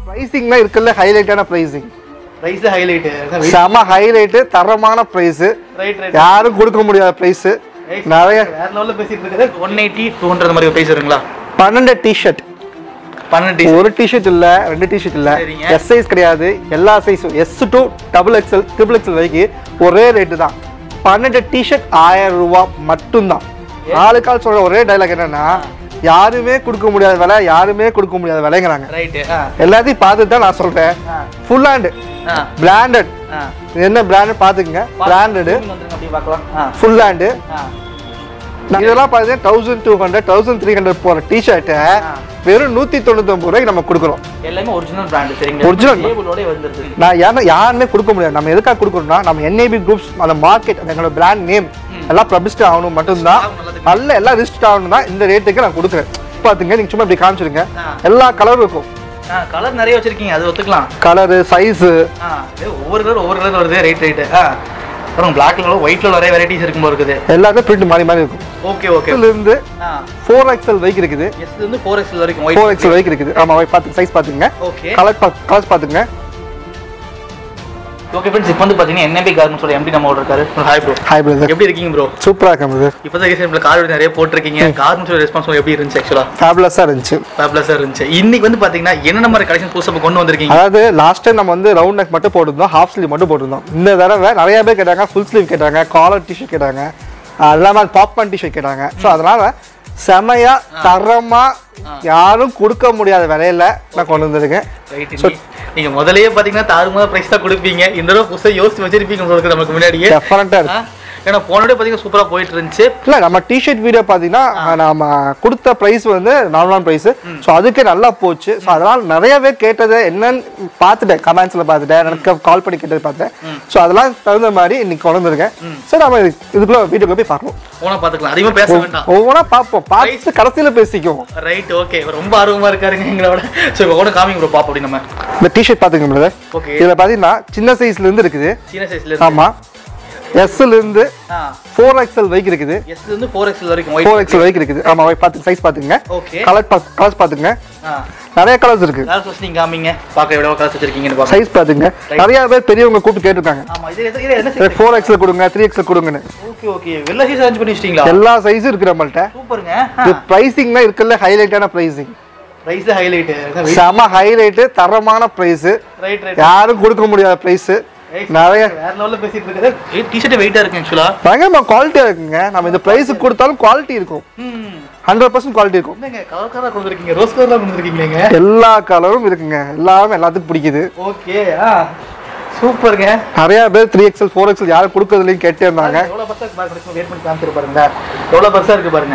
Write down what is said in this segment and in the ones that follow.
ப்ரைசிங்னா இருக்குல்ல ஹைலைட்டான ப்ரைசிங் ரைஸ் ஹைலைட் செம ஹைலைட்டு தரமான ப்ரைஸு ரைட் ரைட் யாரும் கொடுக்க முடியாத ப்ரைஸு நிறைய வேற லெவல்ல பேசிட்டு இருக்குது ஒன் எயிட்டி டூ ஹண்ட்ரட் மாதிரி பிரைஸ் வருங்களா பன்னெண்டு டிஷர்ட் பன்னெண்டு ஒரு டிஷர்ட் இல்ல ரெண்டு டிஷர்ட் இல்ல சரிங்க. எஸ் சைஸ் கிடையாது எல்லா சைஸும் S to double XL triple XL வரைக்கும் ஒரே ரேட்டு தான் பன்னெண்டு டிஷர்ட் ஆயிரம் ரூபாய் மட்டும்தான் நாலு கால் சொல்ற ஒரே டைலாக் என்னன்னா யாருமே கொடுக்க முடியாத விலை யாருமே கொடுக்க முடியாத விலைங்கிறாங்க ரைட்டு ஆ எல்லாத்தையும் பார்த்துட்டு தான் நான் சொல்றேன் ஆ. ஃபுல் ஹேண்டு ஆ பிராண்டட் ஆ என்ன பிராண்டு பார்த்துக்குங்க பிராண்டடு zoom வந்துருங்க அப்படியே பார்க்கலாம் ஆ ஃபுல் ஹேண்டு ஆ இதெல்லாம் பார்த்தீங்கன்னா thousand two hundred thousand three hundred போகிற டிஷர்ட்டை வெறும் நூற்றி தொண்ணூத்தொம்பது ரூபாய்க்கு நம்ம கொடுக்குறோம் எல்லாமே ஒரிஜினல் பிராண்ட் சரிங்களா Original. டேபிளோட வந்துருது நான் யாரும் யாருமே கொடுக்க முடியாது நம்ம எதுக்காக கொடுக்குறோம்னா நம்ம என்ஐபி குரூப்ஸ் அந்த மார்க்கெட் அந்த எங்களோட பிராண்ட் நேம் எல்லாம் பப்ளிஸ்ட் ஆகணும் மட்டும்தான் நல்ல எல்லாம் ரிஸ்ட் ஆகணும் தான் இந்த ரேட்டுக்கு நான் கொடுக்குறேன் பாத்துங்க நீங்க சும்மா இப்படி காமிச்சிருங்க ஆ. எல்லா கலரும் இருக்கும் ஆ கலர் நிறைய வச்சிருக்கீங்க அது ஒத்துக்கலாம் கலரு சைஸு ஆ இது ஒவ்வொரு கலர் ஒவ்வொரு கலர் வருது ரைட் ரைட்டு ஆ அப்புறம் பிளாக் கலர் ஒயிட்ல நிறைய வெரைட்டிஸ் இருக்கும் போல இருக்குது எல்லாமே பிரிண்ட் மாறி மாறி இருக்கும் ஓகே ஓகே இதுல இருந்து ஆ ஃபோர் எக்ஸ்எல் வைக் இருக்குது எஸ் வந்து ஃபோர் எக்ஸ்எல் வரைக்கும் ஃபோர் ஒயிட் எக்ஸ்எல் வைக் இருக்குது ஆமா பார்த்து சைஸ் பார்த்துங்க ஓகே கலர் கலர்ஸ் பார்த்துங்க ஓகே ஃப்ரெண்ட்ஸ் இப்போ வந்து பார்த்தீங்கன்னா என்எம்பி கார்மெண்ட்ஸோட எம்டி நம்ம இருக்காரு ஹாய் ப்ரோ ஹாய் பிரதர் எப்படி இருக்கீங்க ப்ரோ சூப்பராக இருக்கேன் பிரதர் இப்போ தான் ரீசெண்ட்ல கார் நிறைய போட்டிருக்கீங்க கார்மெண்ட்ஸோட ரெஸ்பான்ஸ் எப்படி இருந்துச்சு ஆக்சுவலா ஃபேபுலஸாக இருந்துச்சு ஃபேப்லஸாக இருந்துச்சு இன்னைக்கு வந்து பார்த்தீங்கன்னா என்னென்ன மாதிரி கலெக்ஷன் புதுசாக கொண்டு வந்திருக்கீங்க அதாவது லாஸ்ட் டைம் நம்ம வந்து ரவுண்ட் நெக் மட்டும் போட்டிருந்தோம் ஹாஃப் ஸ்லீவ் மட்டும் போட்டிருந்தோம் இந்த தடவை நிறைய பேர் கேட்டாங்க ஃபுல் ஸ்லீவ் கேட்டாங்க காலர் டிஷர்ட் கேட்டாங்க அது இல்லாமல் பாப்கார்ன் டிஷர்ட் கேட்டாங்க ஸோ அதனால செமையா தரமா யாரும் கொடுக்க முடியாத விலையில நான் கொண்டு வந்திருக்கேன் ரைட் நீங்க முதல்லயே பாத்தீங்கன்னா தாறுமாறு பிரைஸ் தான் கொடுப்பீங்க இந்த தடவை புதுசா யோசிச்சு வச்சிருப்பீங்க உங்களுக்கு நமக்கு முன்னாடியே டெஃபரெண்டாக இருக்கு ஆ? ஏன்னா போனோட பாத்தீங்கன்னா சூப்பரா போயிட்டு இருந்துச்சு இல்லை நம்ம டிஷர்ட் வீடியோ பார்த்தீங்கன்னா நம்ம கொடுத்த ப்ரைஸ் வந்து நார்மலான ப்ரைஸ் ஸோ அதுக்கு நல்லா போச்சு ஸோ அதனால் நிறைய பேர் கேட்டதை என்னன்னு பார்த்துட்டேன் கமெண்ட்ஸில் பார்த்துட்டேன் எனக்கு கால் பண்ணி கேட்டது பார்த்துட்டேன் ஸோ அதெல்லாம் தகுந்த மாதிரி இன்னைக்கு கொண்டு வந்திருக்கேன் சரி நம்ம இது- இதுக்குள்ள வீடியோக்குள்ள போய் பார்க்கலாம் போனா பாத்துக்கலாம் அதிகமா பேச வேண்டாம் ஒவ்வொன்றா பார்ப்போம் பார்த்து கடைசியில் பேசிக்குவோம் ரைட் ஓகே ரொம்ப ஆர்வமா இருக்காருங்க எங்களோட சரி ஒவ்வொரு காமிங்க ப்ரோ பாப்போம் அப்படி நம்ம இந்த டிஷர்ட் பார்த்துங்க பிரதர் ஓகே இதில் பார்த்தீங்கன்னா சின்ன சைஸ்ல இருந்து இருக்குது சின்ன சைஸ்ல இருந்து ஆமாம் எஸ்ல இருந்து ஆ ஃபோர் எக்ஸ்எல் வரைக்கும் இருக்குது எஸ் இருந்து ஃபோர் எக்ஸ்எல் வரைக்கும் ஃபோர் ஒயிட் எக்ஸ்எல் வரைக்கும் இருக்குது ஆமாம் பார்த்து சைஸ் பார்த்துங்க ஓகே கலர் கலர்ஸ் பார்த்துங்க ஆ நிறைய கலர்ஸ் இருக்கு கலர் ஃபர்ஸ்ட் நீங்க காமிங்க பார்க்க எவ்வளவு கலர்ஸ் வச்சிருக்கீங்கன்னு பாருங்க சைஸ் பார்த்துங்க நிறைய பேர் பெரியவங்க கூப்பிட்டு கேட்டிருக்காங்க ஆமா இது எது- இது என்ன சைஸ் ஃபோர் எக்ஸ்எல் கொடுங்க த்ரீ எக்ஸ்எல் கொடுங்கன்னு ஓகே ஓகே வெள்ள சைஸ் அரேஞ்ச் பண்ணி வச்சிட்டீங்களா எல்லா சைஸும் இருக்கு நம்மள்ட்ட சூப்பருங்க இது ப்ரைசிங்னா இருக்குல்ல ஹைலைட்டான ப்ரைசிங் பிரைஸ் ஹைலைட் செம ஹைலைட்டு தரமான ப்ரைஸு ரைட் ரைட் யாரும் கொடுக்க முடியாத ப்ரைஸு நிறைய வேற லெவல்ல பேசிட்டு இருக்குது டிஷர்ட் வெயிட்டா இருக்கு ஆக்சுவலா பயங்கரமா குவாலிட்டியா இருக்குங்க நம்ம இந்த ப்ரைஸுக்கு கொடுத்தாலும் குவாலிட்டி இருக்கும் ம் ஹண்ட்ரட் பர்சன்ட் குவாலிட்டி இருக்கும் என்னங்க கலர் கலரா கொடுத்துருக்கீங்க ரோஸ் கலர்ல கொடுத்துருக்கீங்க எல்லா கலரும் இருக்குங்க எல்லாமே எல்லாத்துக்கும் பிடிக்குது ஓகே ஆ சூப்பருங்க நிறைய பேர் த்ரீ எக்ஸ்எல் ஃபோர் எக்ஸ்எல் யாரும் கொடுக்கறதுலையும் கேட்டே இருந்தாங்க எவ்வளவு பர்சா இருக்கு பாருங்க வெயிட் பண்ணி காமிச்சிரு பாருங்க எவ்வளவு பர்சா இருக்கு பாருங்க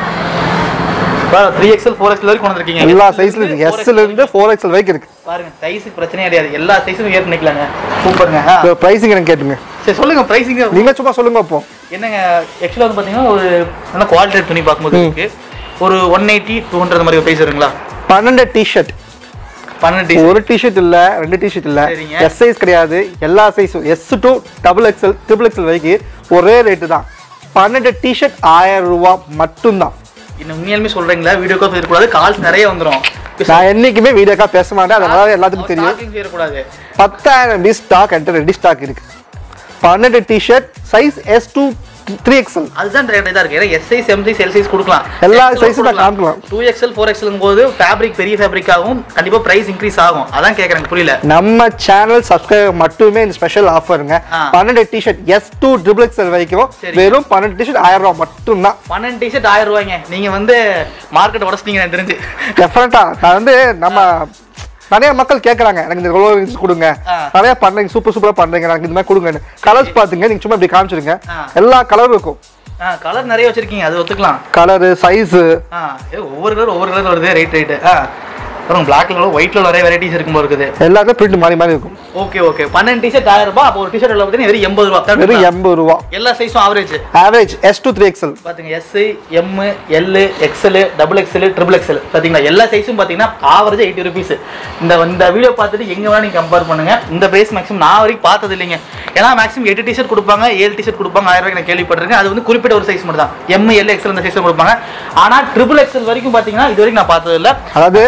த்ரீ எக்ஸ்எல் ஃபோர் எக்ஸ்எல் வரைக்கும் கொண்டு வந்திருக்கீங்க எல்லா சைஸ்ல இருக்கு எஸ்ல இருந்து ஃபோர் எக்ஸ்எல் வரைக்கும் இருக்கு பாருங்க சைஸுக்கு பிரச்சனையே கிடையாது எல்லா சைஸும் ஏற்று நிக்கலாங்க சூப்பருங்க ஆ. ப்ரைஸிங் எனக்கு கேட்டுங்க சரி சொல்லுங்க பிரைசிங் நீங்க சும்மா சொல்லுங்க அப்போ என்னங்க ஆக்சுவலாக வந்து பார்த்தீங்கன்னா ஒரு நல்ல குவாலிட்டி துணி பார்க்கும்போது இருக்கு ஒரு ஒன் எயிட்டி டூ ஹண்ட்ரட் மாதிரி ப்ரைஸ் வருங்களா பன்னெண்டு டிஷர்ட் பன்னெண்டு ஒரு டிஷர்ட் இல்ல ரெண்டு டிஷர்ட் இல்ல சரிங்க. எஸ் சைஸ் கிடையாது எல்லா சைஸும் S to double XL triple XL வரைக்கும் ஒரே ரேட்டு தான் பன்னெண்டு டிஷர்ட் ஆயிரம் ரூபாய் மட்டும்தான் இன்னும் உண்மையாலுமே சொல்றீங்களா வீடியோ கால் இருக்கக்கூடாது கால்ஸ் நிறைய வந்துடும் நான் என்னைக்குமே வீடியோக்கா பேச மாட்டேன் அதனால எல்லாத்துக்கும் தெரியும் டாக்கிங் செய்யக்கூடாது பத்தாயிரம் பீஸ் ஸ்டாக் என்கிட்ட ரெடி ஸ்டாக் இருக்கு பன்னெண்டு T-shirt size S two three XL அதுதான் ரேட் இதாக இருக்கு ஏன்னா S size M size L size கொடுக்கலாம் எல்லா சைஸும் நான் காமிக்கலாம் டூ எக்ஸ்எல் ஃபோர் எக்ஸ்எல் போது ஃபேப்ரிக் பெரிய ஃபேப்ரிக் ஆகும் கண்டிப்பா பிரைஸ் இன்க்ரீஸ் ஆகும் அதான் கேட்குறேன் புரியல நம்ம சேனல் சப்ஸ்கிரைபர் மட்டுமே இந்த ஸ்பெஷல் ஆஃபருங்க ஆ. பன்னெண்டு T-shirt S two triple XL வரைக்கும் சரி. வெறும் பன்னெண்டு டிஷர்ட் ஆயிரம் ரூபாய் மட்டும்தான் பன்னெண்டு டிஷர்ட் ஆயிரம் ரூபாய்ங்க நீங்க வந்து மார்க்கெட் உடச்சிட்டீங்க எனக்கு தெரிஞ்சு டெஃபரெண்டா நான் வந்து நம்ம நிறைய மக்கள் கேட்கறாங்க எனக்கு இந்த ரோலர் இன்ச் கொடுங்க ஆ. நிறைய பண்றீங்க சூப்பர் சூப்பரா பண்றீங்க எனக்கு இந்த மாதிரி கொடுங்கன்னு கலர்ஸ் பாத்துங்க நீங்க சும்மா இப்படி காமிச்சிருங்க ஆ. எல்லா கலரும் இருக்கும் ஆ கலர் நிறைய வச்சிருக்கீங்க அது ஒத்துக்கலாம் கலரு சைஸு ஆ ஏ, ஒவ்வொரு கலர் ஒவ்வொரு கலர் வருது ரைட் ரைட்டு ஆ அப்புறம் பிளாக் கலர் ஒயிட்ல நிறைய வெரைட்டிஸ் இருக்கும் போல இருக்குது எல்லாமே பிரிண்ட் மாறி மாறி இருக்கும் ஓகே ஓகே பன்னெண்டு டிஷர்ட் ஆயிரம் ரூபாய் அப்போ ஒரு டிஷர்ட் பார்த்தீங்கன்னா வெறும் எண்பது ரூபா வெறும் correct ஆ? எண்பது ரூபா எல்லா சைஸும் average average S two three XL பாத்துங்க S M L XL double XL triple XL பாத்தீங்களா எல்லா சைஸும் பாத்தீங்கன்னா ஆவரேஜ் எயிட்டி ருபீஸ் இந்த இந்த வீடியோ பார்த்துட்டு எங்க வேணா நீங்க கம்பேர் பண்ணுங்க இந்த பிரைஸ் மேக்ஸிமம் நான் வரைக்கும் பார்த்தது இல்லைங்க ஏன்னா மேக்ஸிமம் எட்டு டிஷர்ட் கொடுப்பாங்க ஏழு டிஷர்ட் கொடுப்பாங்க ஆயிரம் ரூபாய்க்கு நான் கேள்விப்பட்டிருக்கேன் அது வந்து குறிப்பிட்ட ஒரு சைஸ் மட்டும் தான் எம் எல் எக்ஸ்எல் இந்த சைஸ் கொடுப்பாங்க ஆனா ட்ரிபிள் எக்ஸ்எல் வரைக்கும் பாத்தீங்கன்னா இது வரைக்கும் நான் பார்த்தது இல்ல அதாவது நான் பார்க்கறேன்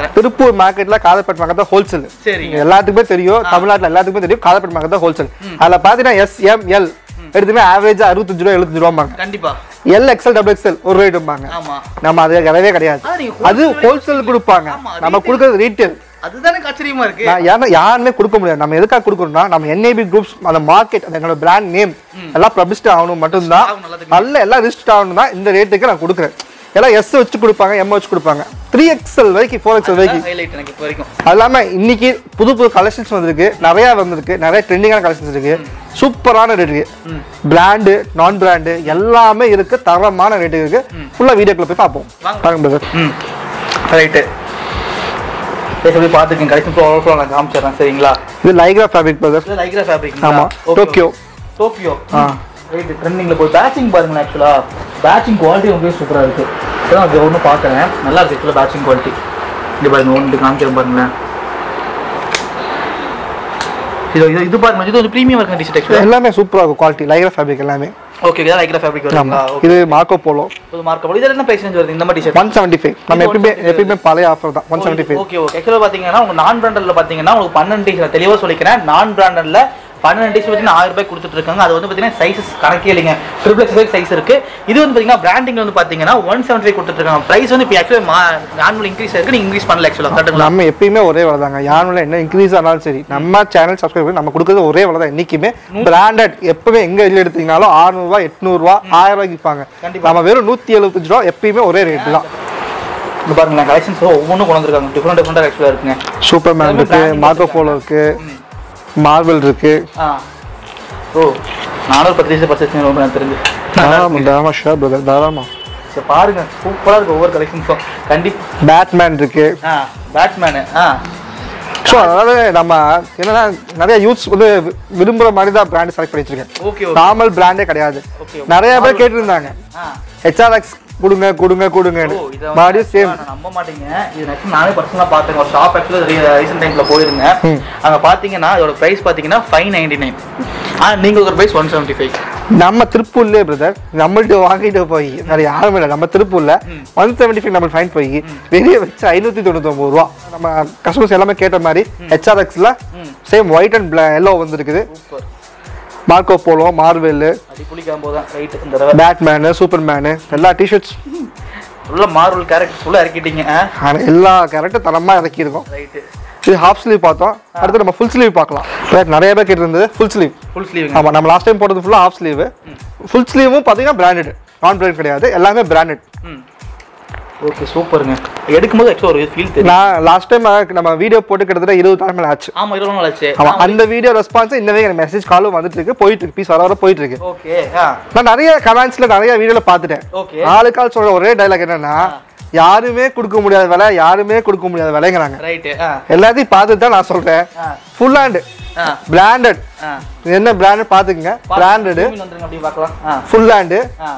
பாக்குறேன் திருப்பூர் மார்க்கெட்ல காதப்பேட் மார்க்கெட் தான் ஹோல்சேல் சரிங்க எல்லாத்துக்குமே தெரியும் தமிழ்நாட்டுல எல்லாத்துக்குமே தெரியும் காதப்பேட் மார்க்கெட் தான் ஹோல்சேல் அதுல பாத்தீங்கன்னா எஸ் எம் எல் எடுத்துமே ஆவரேஜ் அறுபத்தஞ்சு ரூபா எழுபத்தஞ்சு ரூபாங்க கண்டிப்பா எல் எக்ஸ்எல் டபுள் எக்ஸ்எல் ஒரு ரேட்டும்பாங்க ஆமா நம்ம அது கிடையவே கிடையாது ஆனா நீங்க அது ஹோல்சேல் கொடுப்பாங்க ஆமா, நம்ம கொடுக்கறது ரீட்டைல் அதுதானே ஆச்சரியமா இருக்கு நான் யாரும் யாருமே கொடுக்க முடியாது நம்ம எதுக்காக கொடுக்கணும்னா நம்ம என்ஐபி குரூப்ஸ் அந்த மார்க்கெட் அந்த எங்களோட பிராண்ட் நேம் எல்லாம் பப்ளிஸ்ட் ஆகணும் மட்டும்தான் ஆகணும், நல்லதுக்கு. நல்ல எல்லாம் ரிஜிஸ்டர் ஆகணும் தான் இந்த ரேட்டுக்கு நான் கொடுக்குறேன் எல்லாம் எஸ் வச்சு கொடுப்பாங்க எம் வச்சு கொடுப்பாங்க த்ரீ எக்ஸ்எல் வரைக்கும் ஃபோர் எக்ஸ்எல் வரைக்கும் ஹைலைட் எனக்கு இப்போ வரைக்கும் அது இல்லாம இன்னைக்கு புது புது கலெக்ஷன்ஸ் வந்திருக்கு நிறைய வந்திருக்கு நிறைய ட்ரெண்டிங்கான கலெக்ஷன்ஸ் இருக்கு சூப்பரான ரேட் இருக்கு பிராண்டு நான் பிராண்டு எல்லாமே இருக்கு தரமான ரேட்டு இருக்கு ஃபுல்லா வீடியோக்குள்ள போய் பார்ப்போம் வாங்க. பாருங்க brother. ம் ரைட்டு எப்படி பார்த்துக்கங்க கடைசி ஃப்ளோ ஃப்ளோ நான் காமிச்சிடுறேன் சரிங்களா இது லைக்ரா ஃபேப்ரிக் பிரதர் இது லைக்ரா ஃபேப்ரிக் ஆமா டோக்கியோ டோக்கியோ ஆ. ரைட் ட்ரெண்டிங்கில் போய் பேட்சிங் பாருங்களேன் ஆக்சுவலா பேட்சிங் குவாலிட்டி ரொம்ப சூப்பராக இருக்கு இப்போதான் அது ஒன்று பார்க்குறேன் நல்லா இருக்கு ஆக்சுவலாக பேட்சிங் குவாலிட்டி இது பாருங்க ஒன்று காமிக்கிறேன் பாருங்களேன் இது இது இது பாருங்க இது கொஞ்சம் ப்ரீமியம் இருக்கு டிஷர்ட் ஆக்சுவலாக எல்லாமே சூப்பரா இருக்கும் குவாலிட்டி லைக்ரா ஃபேப்ரிக் எல்லாமே ஓகே இதான் லைக்ரா ஃபேப்ரிக் ஆமா வருங்களா ஓகே இது மார்க்கோ போலோ இது மார்க்கப் இது என்ன பிரைஸ் ரேஞ்ச் வருது இந்த மாதிரி டிஷர்ட் ஒன் செவன்டி ஃபைவ் நம்ம இது எப்பயுமே 175 எப்பயுமே பழைய ஆஃபர் தான் one seventy five okay okay ஆக்சுவலாக பார்த்தீங்கன்னா உங்க நான் பிராண்டட்ல பார்த்தீங்கன்னா உங்களுக்கு பன்னெண்டு டீஷர்ட் தெளிவாக சொல்லிக்கிறேன் நான் பிராண்டட்ல பன்னெண்டு டீஷர்ட் பார்த்தீங்கன்னா ஆயிரம் ரூபாய் கொடுத்துட்டு இருக்காங்க அது வந்து பார்த்தீங்கன்னா சைஸஸ் கணக்கே இல்லைங்க ட்ரிபிள் எக்ஸ் சைஸ் இருக்கு இது வந்து பார்த்தீங்கன்னா பிராண்டிங் வந்து பார்த்தீங்கன்னா ஒன் செவன்டி ஃபைவ் கொடுத்துட்டு இருக்காங்க ப்ரைஸ் வந்து இப்போ ஆக்சுவலாக ஆனுவல் இன்க்ரீஸ் ஆயிருக்கு நீங்க இன்க்ரீஸ் பண்ணல ஆக்சுவலாக கரெக்டுங்களா நம்ம எப்பயுமே ஒரே விலை தாங்க யாரும் என்ன இன்க்ரீஸ் ஆனாலும் சரி நம்ம சேனல் சப்ஸ்கிரைப் பண்ணி நம்ம கொடுக்குறது ஒரே விலை தான் என்னைக்குமே பிராண்டட் எப்பவுமே எங்க வெளில எடுத்தீங்கனாலும் ஆறுநூறுவா எட்நூறுவா ஆயிரம் ரூபாய்க்கு விற்பாங்க கண்டிப்பா. நம்ம வெறும் நூத்தி எழுபத்தஞ்சு ரூபா எப்பயுமே ஒரே ரேட் தான் இங்க பாருங்களேன் கலெக்ஷன்ஸ் ஒவ்வொன்றும் கொண்டு வந்திருக்காங்க டிஃப்ரெண்ட் டிஃப்ரெண்டாக ஆக்சுவலாக இருக்குங்க சூப்பர் மேன் எல்லாமே இருக்கு branding மார்க்கோ வச்சிருக்காங்க. போலோ இருக்கு ம். மார்வல் இருக்கு ஆ ஓ நானும் பத்து டீஷர்ட் பர்ச்சேஸ் ரொம்ப எனக்கு தெரிஞ்சு தாராளமா தாராளமா ஷேர் பிரதர் தாராளமா சரி பாருங்க சூப்பராக இருக்கு ஒவ்வொரு கலெக்ஷன்ஸும் கண்டிப்பாக பேட்மேன் இருக்கு ஆ பேட்மேனு ஆ ஸோ அதனால நம்ம என்னன்னா நிறைய யூத்ஸ் வந்து வி- விரும்புற மாதிரி தான் பிராண்ட் செலக்ட் பண்ணி வச்சிருக்கேன் ஓகே ஓகே நார்மல் பிராண்டே கிடையாது ஓகே நிறைய பேர் கேட்டிருந்தாங்க ஆ ஹெச்ஆர்எக்ஸ் கொடுங்க கொடுங்க கொடுங்கன்னு ஓ, இதை வந்து மறுபடியும் சேம் நான் நம்ப மாட்டீங்க இது நெக்ஸ்ட் நானே பர்சனலாக பார்த்தேன் ஒரு ஷாப் ஆக்சுவலாக ரீசெண்ட் டைமில் போயிருந்தேன் ம். அங்கே பார்த்தீங்கன்னா இதோட ப்ரைஸ் பார்த்தீங்கன்னா ஃபைவ் நைன்டி நைன் ஆ நீங்கள் ஒரு ப்ரைஸ் ஒன் செவன்ட்டி ஃபைவ் நம்ம திருப்பூர்லயே பிரதர் நம்மள்ட்ட வாங்கிட்டு போய் வேற யாருமே இல்லை நம்ம திருப்பூர்ல ஒன் செவன்டி ஃபைவ் நம்ம ஃபைன் போய் வெளியே வச்சு ஐநூத்தி தொண்ணூத்தொம்பது ரூபா நம்ம கஸ்டமர்ஸ் எல்லாமே கேட்ட மாதிரி ஹெச்ஆர்எக்ஸ்ல ம் சேம் ஒயிட் அண்ட் எல்லோ வந்துருக்குது சூப்பர் மார்க்கோ போலோ மார்வெல் அடி புளிக்காம தான் ரைட் இந்த தடவை பேட்மேனு சூப்பர் மேனு எல்லா டிஷர்ட்ஸ் ஃபுல்லாக மார்வல் கேரக்டர் ஃபுல்லாக இறக்கிட்டீங்க எல்லா கேரக்டர் தரமா இறக்கியிருக்கோம் ரைட்டு இது ஹாஃப் ஸ்லீவ் பார்த்தோம் அடுத்து நம்ம ஃபுல் ஸ்லீவ் பார்க்கலாம் Right, நிறைய பேர் கேட்டிருந்தது ஃபுல் ஸ்லீவ் ஃபுல் ஸ்லீவ் ஆமா நம்ம லாஸ்ட் டைம் போட்டது ஃபுல்லா ஹாஃப் ஸ்லீவ் ஃபுல் ஸ்லீவும் பார்த்தீங்கன்னா பிராண்டட் நான் பிராண்ட் கிடையாது எல்லாமே பிராண்டட் ம் ஓகே சூப்பருங்க எடுக்கும்போது ஆக்சுவலாக ஒரு ஃபீல் தெரியும் நான் லாஸ்ட் டைம் நம்ம வீடியோ போட்டு கிட்டத்தட்ட இருபது நாள் மேலே ஆச்சு ஆமாம் இருபது நாள் ஆச்சு ஆமா அந்த வீடியோ ரெஸ்பான்ஸ் இந்த எனக்கு மெசேஜ் காலும் வந்துட்டு இருக்கு போயிட்டு இருக்கு பீஸ் வர வர போயிட்டு இருக்கு ஓகே ஆ நான் நிறைய கமெண்ட்ஸ்ல நிறைய வீடியோல பார்த்துட்டேன் ஓகே ஆளுக்கால் சொல்ற ஒரே டைலாக் என்னன்னா யாருமே கொடுக்க முடியாத விலை யாருமே கொடுக்க முடியாத விலைங்கிறாங்க ரைட்டு ஆ எல்லாத்தையும் பார்த்துட்டு தான் நான் சொல்றேன் ஆ ஃபுல் ஹேண்ட் ஆ பிராண்டட் ஆ என்ன பிராண்டட் பாத்துக்கங்க பிராண்டடு zoom in வந்துருங்க அப்படியே பார்க்கலாம் ஆ ஃபுல் ஹேண்டு ஆ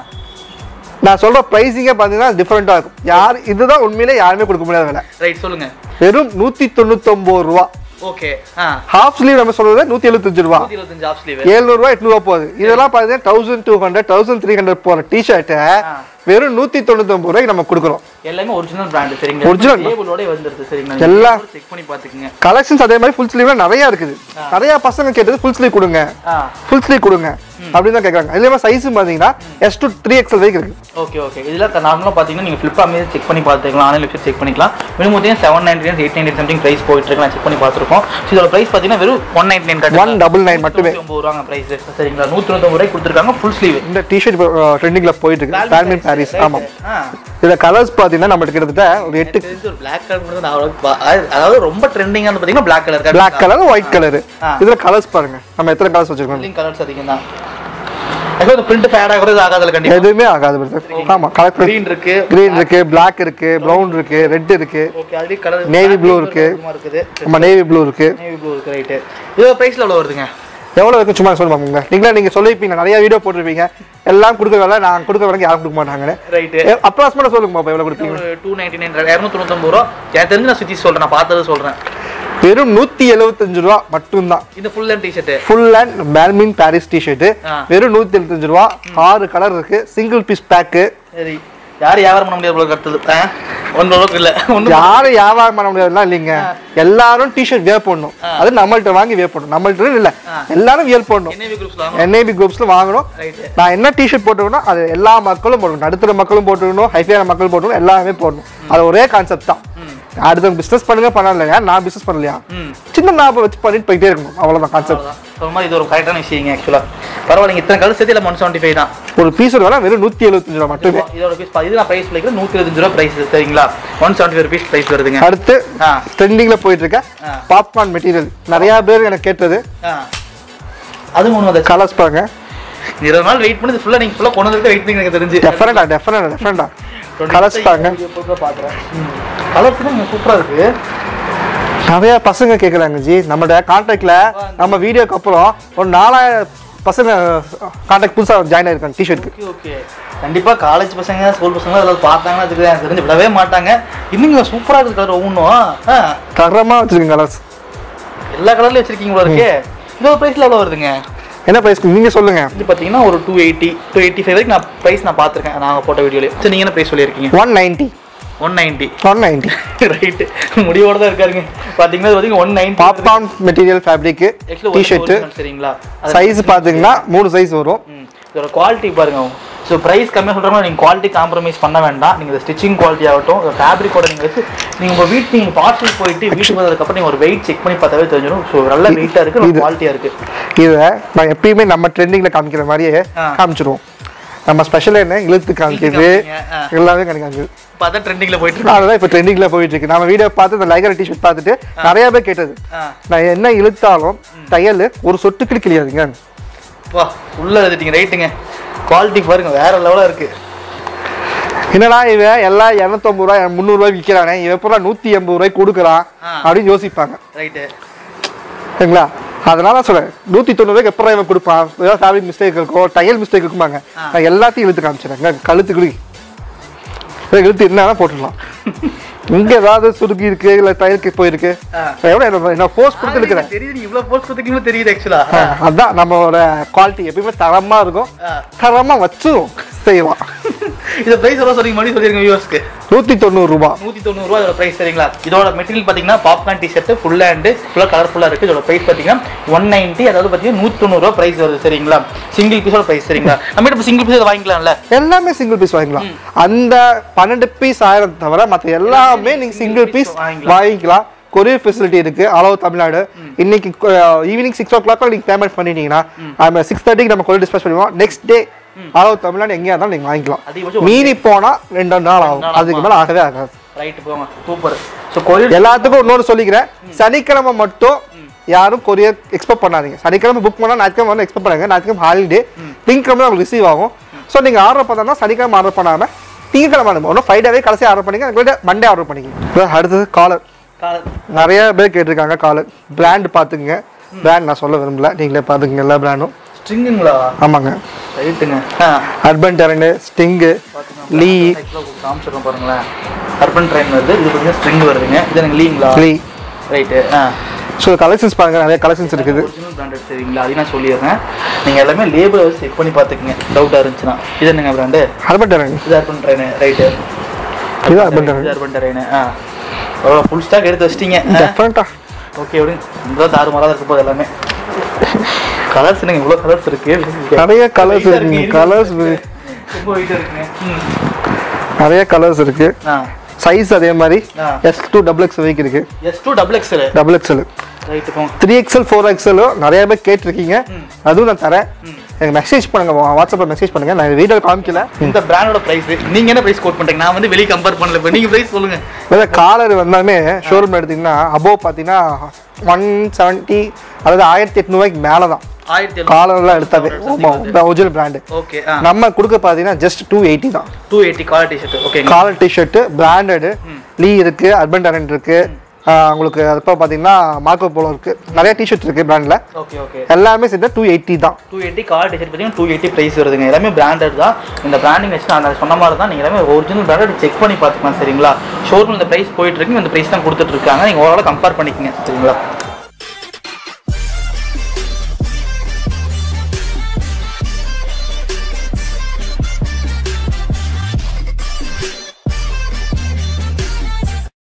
நான் சொல்ற பிரைஸிங்கே பார்த்தீங்கன்னா டிஃப்ரெண்டா இருக்கும் யார் இதுதான் உண்மையிலே யாருமே கொடுக்க முடியாத விலை ரைட் சொல்லுங்க வெறும் நூத்தி தொண்ணூத்தொன்பது ரூபா ஓகே ஆ ஹாஃப் ஸ்லீவ் நம்ம சொல்றது நூத்தி எழுபத்தஞ்சு ரூபா நூற்றி இருபத்தஞ்சு ஆஃப் ஸ்லீவ் ஏழ்நூறுவா எட்நூறுவா போகுது இதெல்லாம் பார்த்தீங்கன்னா thousand two hundred thousand three hundred போகிற டிஷர்ட்டை ஆ. வெறும் நூற்றி தொண்ணூத்தொம்பது ரூபாய்க்கு நம்ம கொடுக்குறோம் எல்லாமே ஒரிஜினல் பிராண்ட் சரிங்களா Original. டேபிளோட வந்துருது சரிங்களா எல்லாம். செக் பண்ணி பாத்துக்கங்க கலெக்ஷன்ஸ் அதே மாதிரி ஃபுல் ஸ்லீவ்ல நிறைய இருக்குது நிறைய பசங்க கேட்டது ஃபுல் ஸ்லீவ் கொடுங்க ஆ ஃபுல் ஸ்லீவ் கொடுங்க அப்படின்னு தான் கேட்குறாங்க இதுலேயே சைஸும் பார்த்தீங்கன்னா எஸ் டு த்ரீ எக்ஸல் வரைக்கும் இருக்கு ஓகே ஓகே இதில் நார்மலாக பார்த்தீங்கன்னா நீங்கள் ஃப்ளிப்கார்ட் செக் பண்ணி பார்த்துக்கலாம் ஆன்லைன் வெப்சைட் செக் பண்ணிக்கலாம் மினிமம் பார்த்தீங்கன்னா seven ninety nine eight ninety something price போயிட்டு இருக்கு நான் செக் பண்ணி பார்த்துருக்கோம் ஸோ இதோட ப்ரைஸ் பார்த்தீங்கன்னா வெறும் one ninety nine one double nine மட்டுமே ஒம்பது ரூபாங்க ப்ரைஸ் சரிங்களா நூற்றி தொண்ணூறு ரூபாய் கொடுத்துருக்காங்க ஃபுல் ஸ்லீவ் இந்த டிஷர்ட் ட்ரெண்டிங்கில் போயிட்டு இருக்கு பேட்மின் பாரிஸ் ஆமாம் ஆ இதில் கலர்ஸ் பார்த்தீங்கன்னா நம்மளுக்கு கிட்டத்தட்ட ஒரு எட்டு எனக்கு தெரிஞ்சு ஒரு பிளாக் கலர் மட்டும் நான் அவ்வளவு பா- அதாவது- அதாவது ரொம்ப ட்ரெண்டிங்கான பார்த்தீங்கன்னா black colour black colour white colour ஆ. இதில் கலர்ஸ் பாருங்க நம்ம எத்தனை கலர்ஸ் வச்சிருக்கோம் கலர்ஸ் அதிகம் தான் ஆக்சுவலி இந்த பிரிண்ட் ஃபேட் ஆகிறது ஆகாதுல கண்டிப்பா எதுவுமே ஆகாது பிரதர் ஆமாம் கலர் க்ரீன் இருக்கு கிரீன் இருக்கு பிளாக் இருக்கு ப்ரௌன் இருக்கு ரெட் இருக்கு okay already colour Navy blue இருக்கு. இருக்குது நம்ம நேவி ப்ளூ இருக்கு நேவி ப்ளூ இருக்கு ரைட்டு இதோட ப்ரைஸ்ல எவ்வளவு வருதுங்க எவ்வளோ இருக்கு சும்மா சொல்லுவாங்க நீங்களே நீங்க சொல்லிருப்பீங்க நிறைய வீடியோ போட்டிருப்பீங்க எல்லாம் கொடுக்க வேலை நான் கொடுக்க வேலைக்கு யாரும் கொடுக்க மாட்டாங்கன்னு ரைட்டு அப்ராக்சிமேட்டாக சொல்லுங்க பாப்பா எவ்வளோ கொடுப்பீங்க ஒரு டூ நைன்டி நைன் இரநூத்தி தொண்ணூத்தொம்பது ரூபா எனக்கு தெரிஞ்சு நான் சுற்றி சொல்றேன் நான் பார்த்தது சொல்றேன் வெறும் நூத்தி எழுபத்தஞ்சு ரூபா மட்டும்தான் இந்த full hand T-shirt full hand பேல்மின் பாரிஸ் டிஷர்ட் ஆ. வெறும் நூத்தி எழுபத்தஞ்சு ரூபா ஆறு கலர் இருக்கு சிங்கிள் பீஸ் பேக்கு சரி யார் வியாபாரம் பண்ண முடியாது போல கத்துது ஆ? ஒன்ற அளவுக்கு இல்ல ஒண்ணு யாரும் வியாபாரம் பண்ண முடியாதுலாம் இல்லைங்க எல்லாரும் டிஷர்ட் வியர் பண்ணணும் அது நம்மள்ட்ட வாங்கி வியர் பண்ணணும் நம்மள்ட்ட இல்ல எல்லாரும் வியர் பண்ணணும் என்ஏவி குரூப்ஸ்ல என்ஐபி குரூப்ஸ்ல வாங்கணும் ரைட்டு நான் என்ன டிஷர்ட் போட்டுக்கணும் அது எல்லா மக்களும் போடணும் நடுத்தர மக்களும் போட்டுக்கணும் ஹைஃபையான மக்களும் போட்டுக்கணும் எல்லாமே போடணும் அது ஒரே கான்செப்ட் தான் அடுத்த பிசினஸ் பண்ணுங்க பண்ணலையா நான் பிசினஸ் பண்ணலையா ம் சின்ன லாபம் வச்சு பண்ணிட்டு போயிட்டே இருக்கணும் அவ்வளவுதான் கான்செப்ட் அவ்வளவுதான் ஒரு மாதிரி இது ஒரு கரெக்டான விஷயங்க ஆக்சுவலா பரவாயில்லைங்க இத்தனை கலர் சேர்த்து இல்லை ஒன் செவன்ட்டி ஃபைவ் தான் ஒரு பீஸோட விலை வெறும் நூத்தி எழுபத்தஞ்சு ரூபா மட்டுமே இதோட பீஸ் இது நான் பிரைஸ் சொல்லிக்கிறேன் நூற்றி இருபத்தஞ்சு ரூபா பிரைஸ் சரிங்களா one seventy five rupees price வருதுங்க அடுத்து ஆ ட்ரெண்டிங்ல போயிட்டு இருக்க ஆ. பாப்கார்ன் மெட்டீரியல் நிறைய பேர் எனக்கு கேட்டது ஆ அது ஒன்று வந்துச்சு கலர்ஸ் பாருங்க இருபது நாள் வெயிட் பண்ணி ஃபுல்லாக நீங்கள் ஃபுல்லாக கொண்டு வந்து வெயிட் பண்ணி எனக்கு தெரிஞ்சு டெஃபரெண்டா டெஃபரெண்டா டெஃபரெண்டா கலர்ஸ் பாருங்க பார்க்குறேன் கலர்ஸ் தான் சூப்பராக இருக்கு நிறைய பசங்க கேக்குறாங்க ஜி நம்மளோட கான்டாக்ட்ல நம்ம வீடியோக்கு அப்புறம் ஒரு நாலாயிரம் பசங்க கான்டாக்ட் புதுசா ஜாயின் ஆயிருக்காங்க டிஷர்ட்க்கு ஓகே ஓகே கண்டிப்பா காலேஜ் பசங்க ஸ்கூல் பசங்க அதில் பார்த்தாங்கன்னா அதுக்கு எனக்கு தெரிஞ்சு விடவே மாட்டாங்க இன்னும் சூப்பரா இருக்கு கலர் ஒவ்வொன்றும் ஆ தரமா வச்சிருக்கீங்க கலர்ஸ் எல்லா கலர்லயும் வச்சிருக்கீங்க போல இருக்கே இதோட பிரைஸ்ல எவ்வளோ வருதுங்க என்ன பிரைஸ் நீங்க சொல்லுங்க இது பார்த்தீங்கன்னா ஒரு two eighty two eighty five வரைக்கும் நான் ப்ரைஸ் நான் பார்த்துருக்கேன் நாங்கள் போட்ட வீடியோலேயே சரி நீங்கள் என்ன ப்ரைஸ் சொல்லியிருக்கீங்க one ninety one ninety one ninety right முடிவோட தான் இருக்காருங்க பார்த்தீங்கன்னா இது பார்த்தீங்கன்னா one ninety popcorn material fabric T-shirt சரிங்களா அது- சைஸ் பாத்தீங்கன்னா மூணு சைஸ் வரும் ம். இதோட குவாலிட்டி பாருங்க ஸோ ப்ரைஸ் கம்மியாக சொல்கிற மாதிரி நீங்கள் குவாலிட்டி காம்ப்ரமைஸ் பண்ண வேண்டாம் நீங்கள் ஸ்டிச்சிங் குவாலிட்டி ஆகட்டும் ஃபேப்ரிக்கோட நீங்கள் வச்சு நீங்கள் உங்கள் வீட்டு நீங்கள் பார்சல் போயிட்டு வீட்டுக்கு வந்ததுக்கப்புறம் நீங்கள் ஒரு வெயிட் செக் பண்ணி பார்த்தாவே தெரிஞ்சிடும் ஸோ நல்ல வெயிட்டாக இருக்குது இது- குவாலிட்டியாக இருக்குது இதை நான் எப்பயுமே நம்ம ட்ரெண்டிங்ல காமிக்கிற மாதிரியே ஆ. காமிச்சிருவோம் நம்ம ஸ்பெஷல் என்ன இழுத்து காமிக்கிறது காமிக்கிறீங்க, ஆ. எல்லாமே காமிக்கிறது பார்த்தா ட்ரெண்டிங்கில் போயிட்டு இருக்கு அதுதான் இப்போ ட்ரெண்டிங்ல போயிட்டு இருக்கு நம்ம வீடியோ பார்த்து இந்த லைகர் டிஷர்ட் பார்த்துட்டு நிறைய பேர் கேட்டது ஆ நான் என்ன இழுத்தாலும் தையல் ஒரு சொட்டுக்கு கிளியாதுங்க வா உள்ள எழுதிட்டீங்க ரைட்டுங்க குவாலிட்டி பாருங்க வேற லெவலாக இருக்குது என்னடா இவன் எல்லாம் இரநூத்தம்பது ரூபாய் முந்நூறுரூவாய் விற்கிறானே இவன் பூரா நூற்றி எண்பது ரூபாய் கொடுக்குறான் ஆ. அப்படின்னு யோசிப்பாங்க ரைட்டு சரிங்களா அதனால சொல்றேன் நூற்றி தொண்ணூறுவாய்க்கு எப்போ இவன் கொடுப்பான் ஏதாவது ஃபேப்ரிக் மிஸ்டேக் இருக்கும் தையல் மிஸ்டேக் இருக்குமாங்க நான் எல்லாத்தையும் இழுத்து காமிச்சிடுறேன் கழுத்து குளி இழுத்து என்ன போட்டுடலாம் இங்க ஏதாவது சுருக்கி இருக்கு இல்ல தையலுக்கு போயிருக்கு ஆ. எவ்வளோ என்ன- என்ன போஸ்ட் கொடுத்து இருக்கிறேன் தெரியுது நீ இவ்வளோ போஸ்ட் கொடுத்துக்கீங்களோ தெரியுது ஆக்சுவலாக அதான் நம்மளோட குவாலிட்டி எப்பயுமே தரமா இருக்கும் தரமா வச்சுரும் செய்வான் இது ப்ரைஸ் எவ்வளோ சொல்றீங்க மறுபடியும் சொல்லிருங்க வியூவர்ஸ்க்கு நூத்தி தொண்ணூறு ரூபாய் நூற்றி தொண்ணூறுரூவா இதோட ப்ரைஸ் சரிங்களா இதோட மெட்டீரியல் பார்த்தீங்கன்னா பாப்கார்ன் டிஷர்ட் ஃபுல் ஹேண்டு ஃபுல்லாக கலர்ஃபுல்லாக இருக்குது இதோட ப்ரைஸ் பார்த்தீங்கன்னா ஒன் நைன்ட்டி அதாவது பார்த்தீங்கன்னா நூற்றி தொண்ணூறுரூவா ப்ரைஸ் வருது சரிங்களா சிங்கிள் பீஸோட ப்ரைஸ் சரிங்களா நம்ம இப்போ சிங்கிள் பீஸ் வாங்கிக்கலாம்ல எல்லாமே சிங்கிள் பீஸ் வாங்கிக்கலாம் அந்த பன்னெண்டு பீஸ் ஆயிரம் தவிர மத்த எல்லாமே நீங்க சிங்கிள் பீஸ் வாங்கிக்கலாம். வாங்கிக்கலாம் கொரியர் ஃபெசிலிட்டி இருக்கு அளவு தமிழ்நாடு இன்னைக்கு ஈவினிங் சிக்ஸ் ஓ கிளாக் நீங்க பேமெண்ட் பண்ணிட்டீங்கன்னா நம்ம சிக்ஸ் தேர்ட்டிக்கு நம்ம கொரியர் டிஸ்பேச் பண்ணுவோம் நெக்ஸ்ட் டே அளவு தமிழ்நாடு எங்கேயா இருந்தாலும் நீங்க வாங்கிக்கலாம் அதிகபட்சம் மீறி போனா ரெண்டு நாள் ஆகும் நாள் அதுக்கு மேல ஆகவே ஆகாது ரைட்டு போங்க சூப்பர் ஸோ கொரியர் எல்லாத்துக்கும் இன்னொரு சொல்லிக்கிறேன் சனிக்கிழமை மட்டும் யாரும் கொரியர் எக்ஸ்பெக்ட் பண்ணாதீங்க சனிக்கிழமை புக் பண்ணா ஞாயிற்றுக்கிழமை வந்து எக்ஸ்பெக்ட் பண்ணுங்க ஞாயிற்றுக்கிழமை ஹாலிடே திங்கக்கிழமை உங்களுக்கு ரிசீவ் ஆகும் ஸோ நீங்க ஆர்டர் பண்ணா சனிக்கிழமை ஆர்டர் பண்ணாம திங்கக்கிழமை அனுப்பும் ஒன்றும் ஃப்ரைடே கடைசி ஆர்டர் பண்ணிக்க அதுக்கு மண்டே ஆர்டர் பண்ணிக்க அடுத்தது காலர் நிறைய பேர் கேட்டிருக்காங்க காலர் பிராண்ட் பார்த்துக்குங்க பிராண்ட் நான் சொல்ல விரும்பல நீங்களே பார்த்துக்குங்க எல்லா பிராண்டும் ஸ்ட்ரிங்குங்களா ஆமாங்க ரைட்டுங்க ஆ அர்பன் டெரனு ஸ்டிங்கு லீ காமிச்சிடும் பாருங்களேன் அர்பன் ட்ரெயின் வருது இது பார்த்தீங்கன்னா ஸ்ட்ரிங் வருதுங்க இது எனக்கு லீங்களா லீ ரைட்டு ஆ ஸோ கலெக்ஷன்ஸ் பாருங்க நிறைய கலெக்ஷன்ஸ் இருக்குது ஒரிஜினல் பிராண்டட் சரிங்களா அதையும் நான் சொல்லிடுறேன் நீங்கள் எல்லாமே லேபிள் வச்சு செக் பண்ணி பார்த்துக்குங்க டவுட்டாக இருந்துச்சுன்னா இது என்னங்க பிராண்டு அர்பன் டெரன் இது அர்பன் ட்ரெயின் ரைட்டு இது அர்பன் டெரன் இது அர்பன் ட்ரெயின் ஆ அவ்வளோ ஃபுல் ஸ்டாக் எடுத்து வச்சிட்டீங்க டிஃப்ரெண்ட்டாக ஓகே எப்படி இந்த தாறுமாறாக இருக்க போது எல்லாமே கலர்ஸ் என்னங்க இவ்வளோ கலர்ஸ் இருக்கு நிறைய colours இருக்குங்க. Colours ரொம்ப வெயிட்டாக இருக்குங்க ம். நிறைய கலர்ஸ் இருக்கு ஆ சைஸ் அதே மாதிரி ஆ. எஸ் டூ டபுள் எக்ஸ் வரைக்கும் இருக்கு S to double XL double XL right போங்க த்ரீ எக்ஸ்எல் ஃபோர் எக்ஸ்எலும் நிறைய பேர் கேட்டிருக்கீங்க அதுவும் நான் தரேன் எனக்கு மெசேஜ் பண்ணுங்க வாட்ஸ்அப்பில் மெசேஜ் பண்ணுங்க நான் வீடியோ காமிக்கல இந்த பிராண்டோட பிரைஸ் நீங்க என்ன பிரைஸ் கோட் பண்றீங்க நான் வந்து வெளிய கம்பேர் பண்ணல இப்போ நீங்க பிரைஸ் சொல்லுங்க அதாவது காலர் வந்தாலுமே ஷோரூம் எடுத்தீங்கன்னா அபோவ் பார்த்தீங்கன்னா ஒன் செவன்ட்டி அதாவது ஆயிரத்தி எட்நூறுவாய்க்கு மேலே தான் ஆயிரத்தி காலர்லாம் எடுத்தாவே ஒரிஜினல் பிராண்டு ஓகே ஆ நம்ம கொடுக்க பார்த்தீங்கன்னா ஜஸ்ட் டூ எயிட்டி தான் two eighty collar T-shirt okay collar T-shirt branded Lee இருக்கு அர்பன் டரண்ட் இருக்கு ஆஹ் உங்களுக்கு அதுப்போ பார்த்தீங்கன்னா மார்க்கோ போலோ இருக்கு நிறைய டிஷர்ட் இருக்கு பிராண்டில் ஓகே ஓகே எல்லாமே சேர்த்து டூ எயிட்டி தான் டூ எயிட்டி காலர் டிஷர்ட் பார்த்தீங்கன்னா டூ எயிட்டி ப்ரைஸ் வருதுங்க எல்லாமே பிராண்டட் தான் இந்த பிராண்டிங் வச்சு நான் சொன்ன மாதிரி தான் நீங்கள் எல்லாமே ஒரிஜினல் பிராண்டட் செக் பண்ணி பார்த்துக்கலாம் சரிங்களா ஷோரூம் இந்த ப்ரைஸ் போயிட்டு இருக்கு இந்த ப்ரைஸ் தான் கொடுத்துட்டு இருக்காங்க நீங்கள் ஓரளவு கம்பேர் பண்ணிக்கங்க சரிங்களா